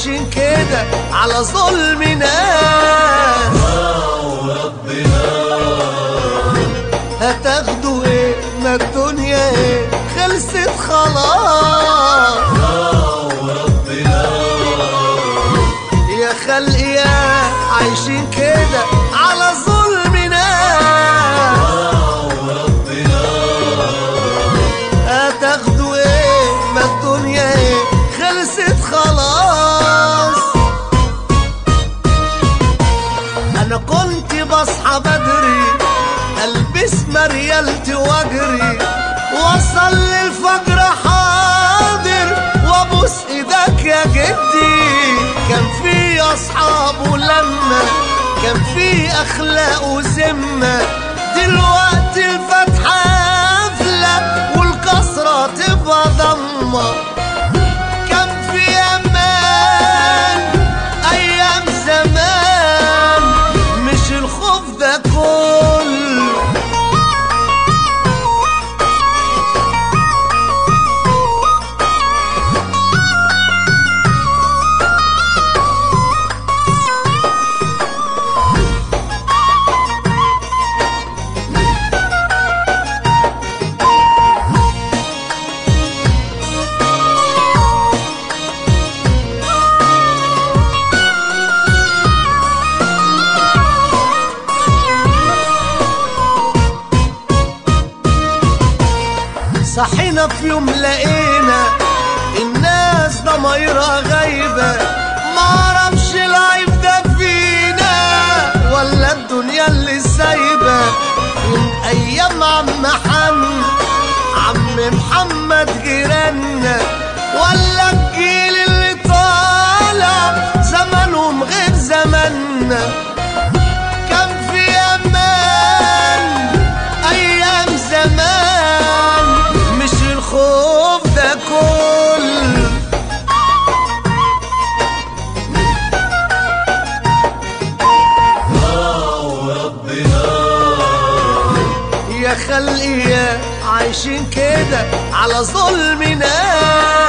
عايشين كده على ظلمنا هتاخدوا ايه ما الدنيا ايه خلصت خلاص يا خلق يا عايشين كده على ظلمنا هتاخدوا ايه ما الدنيا ايه خلصت خلاص انا كنت بصحى بدري البس مريالتي واجري وصل للفجر حاضر وابوس ايدك يا جدي كان في اصحاب ولما كان في اخلاق وذمه دلوقتي الفتحه قافله والكسره تبقى ضمه كان في امان ايام زمان مش الخوف ده كله صحينا في يوم لقينا الناس ضمايرها غايبة معرفش العيب ده فينا ولا الدنيا اللي سايبة من أيام عم حن عم محمد جيراننا ولا الجيل اللي طالع زمانهم غير زماننا كان في امان ايام زمان مش الخوف ده كل يا خلقي يا عايشين كده على ظلمنا